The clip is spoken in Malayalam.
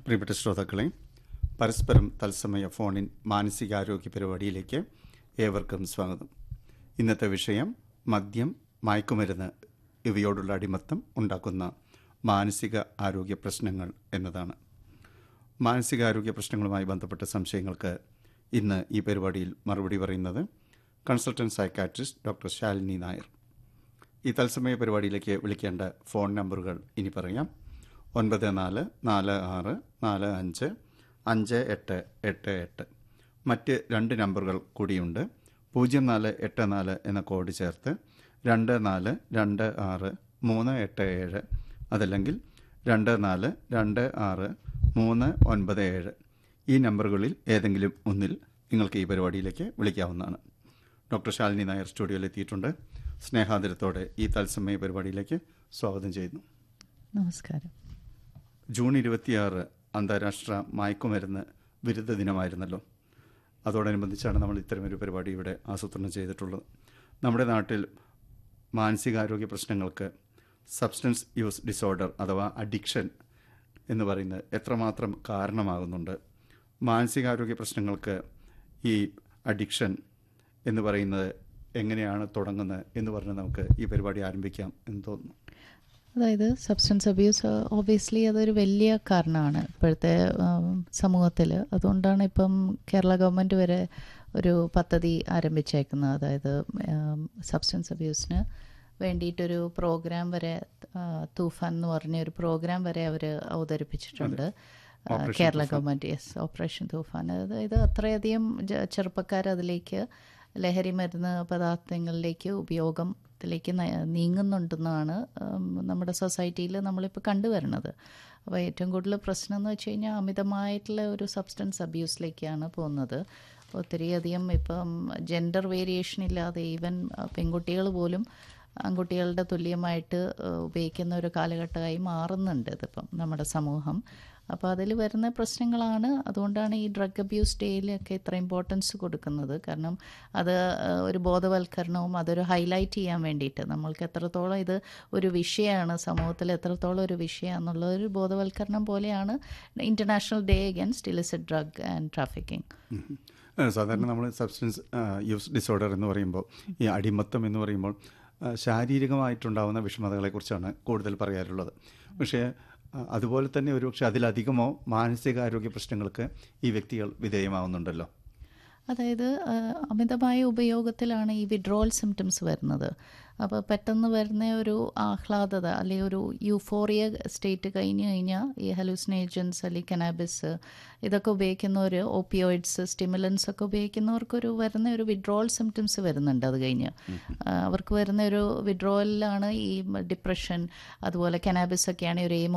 പ്രിയപ്പെട്ട ശ്രോതാക്കളെ പരസ്പരം തത്സമയ ഫോണിൻ മാനസികാരോഗ്യ പരിപാടിയിലേക്ക് ഏവർക്കും സ്വാഗതം ഇന്നത്തെ വിഷയം മദ്യം മയക്കുമരുന്ന് ഇവയോടുള്ള അടിമത്തം ഉണ്ടാക്കുന്ന മാനസിക ആരോഗ്യ പ്രശ്നങ്ങൾ എന്നതാണ് മാനസികാരോഗ്യ പ്രശ്നങ്ങളുമായി ബന്ധപ്പെട്ട സംശയങ്ങൾക്ക് ഇന്ന് ഈ പരിപാടിയിൽ മറുപടി പറയുന്നത് consultant psychiatrist doctor Shalini Nair ഈ തത്സമയ പരിപാടിയിലേക്ക് വിളിക്കേണ്ട ഫോൺ നമ്പറുകൾ ഇനി പറയാം ഒൻപത് നാല് നാല് ആറ് നാല് അഞ്ച് അഞ്ച് എട്ട് എട്ട് എട്ട് മറ്റ് രണ്ട് നമ്പറുകൾ കൂടിയുണ്ട് പൂജ്യം നാല് എട്ട് നാല് എന്ന കോഡ് ചേർത്ത് രണ്ട് നാല് രണ്ട് ആറ് മൂന്ന് എട്ട് ഏഴ് അതല്ലെങ്കിൽ രണ്ട് നാല് രണ്ട് ആറ് മൂന്ന് ഒൻപത് ഏഴ് ഈ നമ്പറുകളിൽ ഏതെങ്കിലും ഒന്നിൽ നിങ്ങൾക്ക് ഈ പരിപാടിയിലേക്ക് വിളിക്കാവുന്നതാണ് ഡോക്ടർ ശാലിനി നായർ സ്റ്റുഡിയോയിൽ എത്തിയിട്ടുണ്ട് സ്നേഹാദരത്തോടെ ഈ തത്സമയ പരിപാടിയിലേക്ക് സ്വാഗതം ചെയ്യുന്നു നമസ്കാരം ജൂൺ ഇരുപത്തിയാറ് അന്താരാഷ്ട്ര മയക്കുമരുന്ന് വിരുദ്ധ ദിനമായിരുന്നല്ലോ അതോടനുബന്ധിച്ചാണ് നമ്മൾ ഇത്തരമൊരു പരിപാടി ഇവിടെ ആസൂത്രണം ചെയ്തിട്ടുള്ളത് നമ്മുടെ നാട്ടിൽ മാനസികാരോഗ്യ പ്രശ്നങ്ങൾക്ക് സബ്സ്റ്റൻസ് യൂസ് ഡിസോർഡർ അഥവാ അഡിക്ഷൻ എന്ന് പറയുന്നത് എത്രമാത്രം കാരണമാകുന്നുണ്ട് മാനസികാരോഗ്യ പ്രശ്നങ്ങൾക്ക് ഈ അഡിക്ഷൻ എന്ന് പറയുന്നത് എങ്ങനെയാണ് തുടങ്ങുന്നത് എന്ന് പറഞ്ഞ് നമുക്ക് ഈ പരിപാടി ആരംഭിക്കാം എന്ന് തോന്നുന്നു അതായത് സബ്സ്റ്റൻസ് അബ്യൂസ് ഓബിയസ്ലി അതൊരു വലിയ കാരണമാണ് ഇപ്പോഴത്തെ സമൂഹത്തിൽ അതുകൊണ്ടാണ് ഇപ്പം കേരള ഗവൺമെൻറ് വരെ ഒരു പദ്ധതി ആരംഭിച്ചേക്കുന്നത് അതായത് സബ്സ്റ്റൻസ് അബ്യൂസിന് വേണ്ടിയിട്ടൊരു പ്രോഗ്രാം വരെ ആ, തൂഫാൻ എന്ന് പറഞ്ഞ ഒരു പ്രോഗ്രാം വരെ അവർ അവതരിപ്പിച്ചിട്ടുണ്ട് ആ, operation Kerala Toofan. Government yes operation Toofan അതായത് അത്രയധികം ചെറുപ്പക്കാർ അതിലേക്ക് ലഹരി മരുന്ന് പദാർത്ഥങ്ങളിലേക്ക് ഉപയോഗത്തിലേക്ക് നയ- നീങ്ങുന്നുണ്ടെന്നാണ് ഉം, നമ്മുടെ സൊസൈറ്റിയിൽ നമ്മളിപ്പോൾ കണ്ടുവരുന്നത് അപ്പോൾ ഏറ്റവും കൂടുതൽ പ്രശ്നം എന്ന് വെച്ച് കഴിഞ്ഞാൽ അമിതമായിട്ടുള്ള ഒരു സബ്സ്റ്റൻസ് അബ്യൂസിലേക്കാണ് പോകുന്നത് ഒത്തിരിയധികം ഇപ്പം ജെൻഡർ വേരിയേഷൻ ഇല്ലാതെ ഈവൻ പെൺകുട്ടികൾ പോലും ആൺകുട്ടികളുടെ തുല്യമായിട്ട് ഏഹ്, ഉപയോഗിക്കുന്ന ഒരു കാലഘട്ടമായി മാറുന്നുണ്ട് ഇതിപ്പം നമ്മുടെ സമൂഹം അപ്പോൾ അതിൽ വരുന്ന പ്രശ്നങ്ങളാണ് അതുകൊണ്ടാണ് ഈ ഡ്രഗ് അബ്യൂസ് ഡേയിലൊക്കെ ഇത്ര ഇമ്പോർട്ടൻസ് കൊടുക്കുന്നത് കാരണം അത് ഏഹ്, ഒരു ബോധവൽക്കരണവും അതൊരു ഹൈലൈറ്റ് ചെയ്യാൻ വേണ്ടിയിട്ട് നമ്മൾക്ക് എത്രത്തോളം ഇത് ഒരു വിഷയമാണ് സമൂഹത്തിൽ എത്രത്തോളം ഒരു വിഷയമാണെന്നുള്ള ഒരു ബോധവൽക്കരണം പോലെയാണ് international day against illicit drug and trafficking ഉം. ഏഹ് സാധാരണ നമ്മൾ സബ്സ്റ്റൻസ് യൂസ് ഡിസോർഡർ എന്ന് പറയുമ്പോൾ ഈ അടിമത്തം എന്ന് പറയുമ്പോൾ ആ, ശാരീരികമായിട്ടുണ്ടാകുന്ന വിഷമതകളെക്കുറിച്ചാണ് കൂടുതൽ പറയാറുള്ളത് പക്ഷേ ആ, അതുപോലെ തന്നെ ഒരു പക്ഷേ അതിലധികമോ മാനസികാരോഗ്യ പ്രശ്നങ്ങൾക്ക് ഈ വ്യക്തികൾ വിധേയമാവുന്നുണ്ടല്ലോ അതായത് ആ, അമിതമായ ഉപയോഗത്തിലാണ് ഈ വിഡ്രോവൽ സിംറ്റംസ് വരുന്നത് അപ്പോൾ പെട്ടെന്ന് വരുന്ന ഒരു ആഹ്ലാദത അല്ലെങ്കിൽ ഒരു യൂഫോറിയ സ്റ്റേറ്റ് കഴിഞ്ഞ് കഴിഞ്ഞാൽ ഈ ഹലൂസിനേജൻസ് അല്ലെങ്കിൽ കനാബിസ് ഇതൊക്കെ ഉപയോഗിക്കുന്നവർ ഓപ്പിയോയിഡ്സ് സ്റ്റിമുലൻസ് ഒക്കെ ഉപയോഗിക്കുന്നവർക്കൊരു വരുന്ന ഒരു വിഡ്രോവൽ സിംറ്റംസ് വരുന്നുണ്ട് അത് കഴിഞ്ഞ് ആ, അവർക്ക് വരുന്ന ഒരു വിഡ്രോവലിലാണ് ഈ ഡിപ്രഷൻ അതുപോലെ കനാബിസ് ഒക്കെയാണ് ഒരു